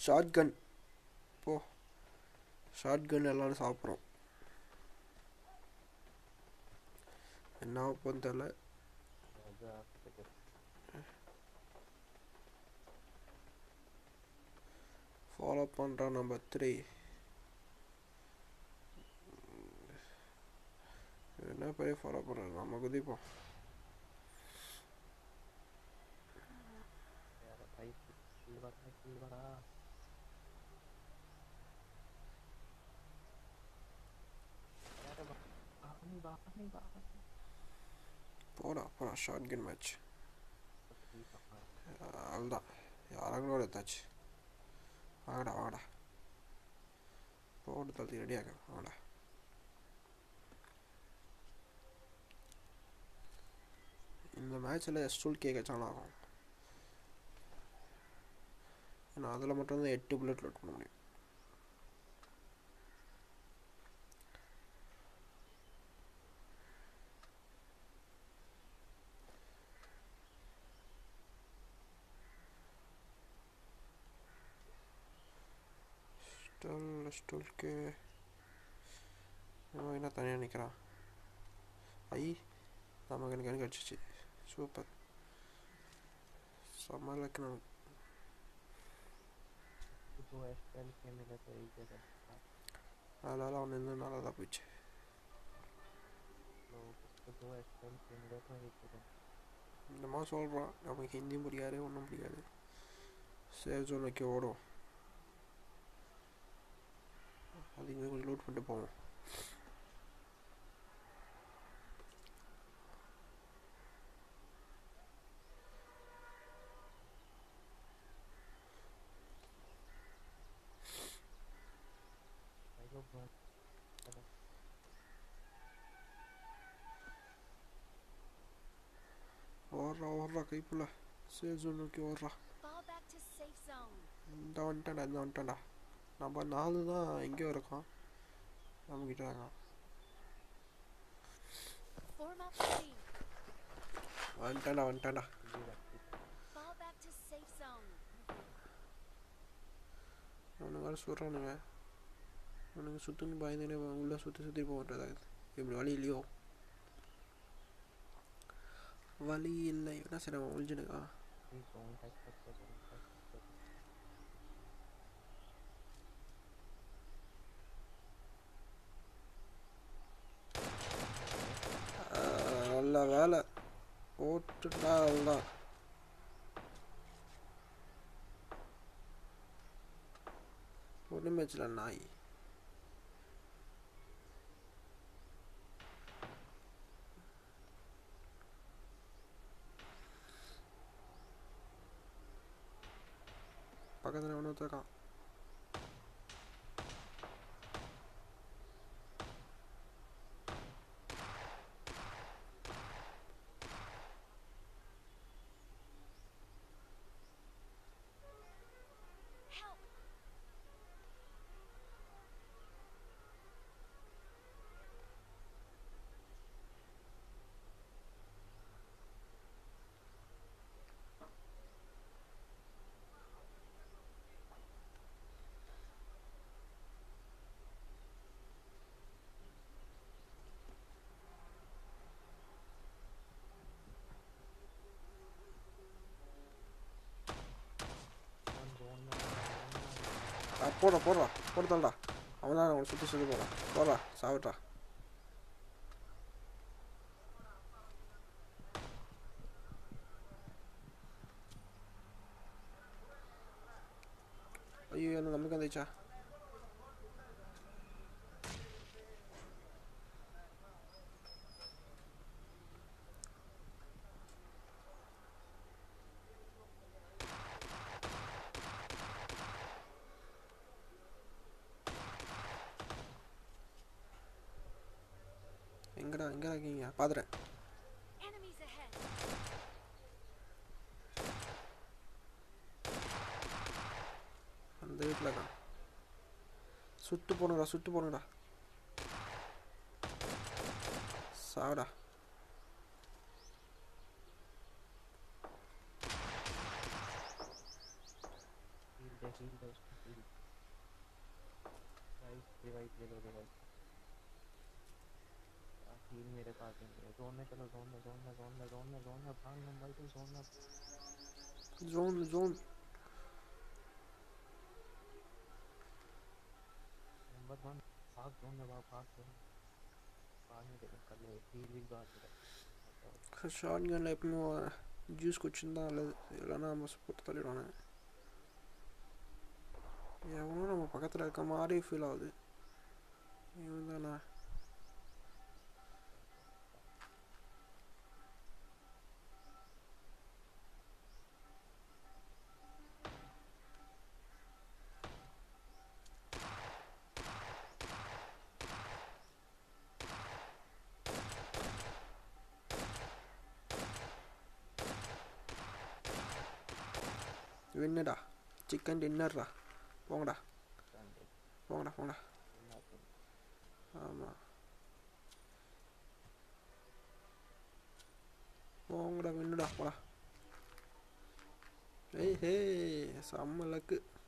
Short கன் போ short கன் எல்லாரும் சாப்பிட்றோம் என்ன ஆகும்னு தெரில ஃபாலோ பண்ணுறோம் நம்பர் த்ரீ என்ன பெரிய ஃபாலோ பண்ணுறது நம்ம குதிப்போம் போடா போடா ஷார்ட் கன் மேட்ச் அவ்வளோதான் யாராங்களோட எடுத்தாச்சு வாங்கடா வாங்கடா போட்டு தள்ளி ரெடியாக வாங்கடா இந்த மேட்ச்சில் ஸ்டூல் கேட்க சேனல் ஆகும் ஏன்னா அதில் மட்டும்தான் எட்டு புல்லட் லோட் பண்ண முடியும் ஸ்டோல் ஸ்டோல்க்கு இவன் என்ன தனியாக நிற்கிறான் ஐ நமக்கு எனக்கு எனக்கு அடிச்சிச்சு சூப்பர் செம்ம லக்கு நமக்கு दो एस्ट्रल के मिले तो एक जगह அதனால் அவன் நின்று நல்லா தான் போயிடுச்சு तो उसको दो एस्ट्रल के मिले तो एक जगह இந்த மாதிரி சொல்கிறான் நமக்கு ஹிந்தியும் புரியாது ஒன்றும் புரியாது சேவ் ஜோன் வைக்க ஓடும் அதுக்கு கொஞ்சம் லூட் பண்ணிட்டு போவோம் भाई लोग बहुत ஓடுறா ஓடுறா கைப்புள்ள சேவ் ஜோன் நோக்கி ஓடுறா Fall back to safe zone. இந்த வந்துட்டான்டா இந்த வந்துட்டான்டா நம்ம நாலு தான் எங்கேயோ இருக்கோம் நம்மக்கிட்ட இருக்கான் Form up ready. வந்துட்டான்டா வந்துட்டான்டா ये रखती थी Fall back to safe zone. அவனுங்க வேறு சொல்கிறானுங்க அவனுங்க சுற்றுன்னு பயந்துனே உள்ளே சுற்றி சுற்றி போகிறதா இப்படி வழி இல்லையோ வழி இல்லை என்ன சரி அவன் ஒழிஞ்சுனுக்கா ये जोन टाइप करते जोन टाइप करते நல்ல வேலை போட்டுட்டா அதுதான் ஒன்றும் மேட்ச்ல நாய் பக்கத்தில் ஒன்று இருக்கான் Help! वन जोन में जोन में ஆ, போடுறா போடுறா போடுதாண்டா அவன் தான் அவனை சுற்றி சுற்றி போகிறான் போடுறா சாவிட்றா ஐயோ என்ன நமக்கு வந்துச்சா எங்கடா எங்கடா இருக்கீங்க பார்த்துறேன் Enemies ahead. அந்த வீட்டில் இருக்கான் சுட்டு போனுடா சுட்டு போனுடா சாவடா हील देख heal guys heal guys revive ले लो revive यार heal मेरे पास नहीं है जोन में चलो जोन में जोन में जोन में जोन में जोन में भाग नंबर टू जोन में ஜோன் ஜோன் नंबर वन भाग जोन में भाग भाग जोन बाद में देखो कर ले heal भी बाद में ஷார்ட் கனில் எப்பவுமே ஜூஸ் குடிச்சிருந்தா நல்லது இல்லைன்னா நம்ம போட்டு தள்ளிடுவானே எவனோ நம்ம பக்கத்தில் இருக்க மாதிரி ஃபீல் ஆகுது இவன் தானே வின்னுடா சிக்கன் டின்னர்ரா போங்கடா போங்கடா போங்கடா ஆமாம் போங்கடா வின்னுடா போடா ஏய் ஹே செம்ம லக்கு